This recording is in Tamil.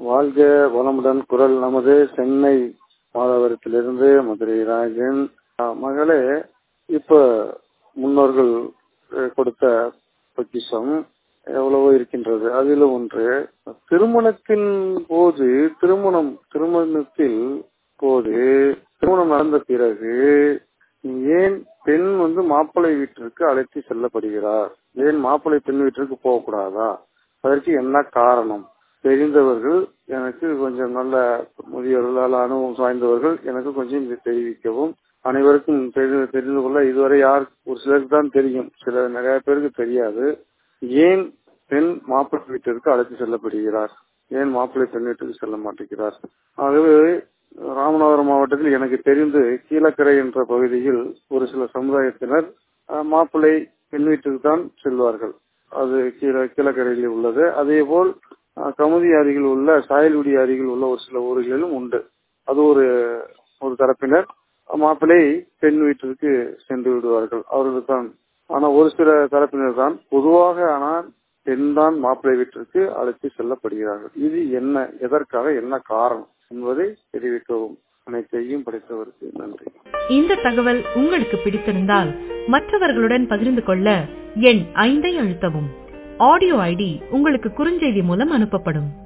வாழ்க வளமுடன் குரல் நமது சென்னை மாதவரத்திலிருந்து மதுரை ராஜன் அஹ் மகளே இப்ப முன்னோர்கள் அஹ், கொடுத்த பொக்கிஷம் எவ்வளவோ இருக்கின்றது அதில் ஒன்று திருமணத்தின் போது திருமணம் திருமணத்தில் போது திருமணம் நடந்த பிறகு ஏன் பெண் வந்து மாப்பிள்ளை வீட்டிற்கு அழைத்து செல்லப்படுகிறார் ஏன் மாப்பிள்ளை பெண் வீட்டிற்கு போகக்கூடாதா அதற்கு என்ன காரணம் தெரிந்தவர்கள் எனக்கு கொஞ்சம் நல்ல முதியவர்கள் அல்ல அனுபவம் வாய்ந்தவர்கள் எனக்கு கொஞ்சம் இதை தெரிவிக்கவும் அனைவருக்கும் தெரிந்து தெரிந்து கொள்ள இதுவரை யார் ஒரு சிலருக்கு தான் தெரியும் சில நிறைய பேருக்கு தெரியாது ஏன் பெண் மாப்பிள்ளை வீட்டிற்கு அழைத்து செல்லப்படுகிறார் ஏன் மாப்பிள்ளை பெண் வீட்டுக்கு செல்ல மாட்டேங்கிறார் ஆகவே ராமநாதபுரம் மாவட்டத்தில் எனக்கு தெரிந்து கீழக்கரை என்ற பகுதியில் ஒரு சில சமுதாயத்தினர் அஹ், மாப்பிள்ளை பெண் வீட்டுக்கு தான் செல்வார்கள் அது கீழ கீழக்கரையில் உள்ளது அதே போல் அஹ், கமுதி அருகில் உள்ள சாயல்குடி அருகில் உள்ள ஒரு சில ஊர்களிலும் உண்டு அது ஒரு ஒரு தரப்பினர் மாப்பிள்ளை பெண் வீட்டிற்கு சென்று விடுவார்கள் அவர்கள் தான் ஆனா ஒரு சில தரப்பினர் தான் பொதுவாக ஆனால் பெண் தான் மாப்பிள்ளை வீட்டிற்கு அழைத்து செல்லப்படுகிறார்கள் இது என்ன எதற்காக என்ன காரணம் என்பதை தெரிவிக்கவும் அனைத்தையும் படைத்தவருக்கு நன்றி இந்த தகவல் உங்களுக்கு பிடித்திருந்தால் மற்றவர்களுடன் பகிர்ந்து கொள்ள எண் ஐந்தை அழுத்தவும் ஆடியோ ஐடி உங்களுக்கு குறுஞ்செய்தி மூலம் அனுப்பப்படும்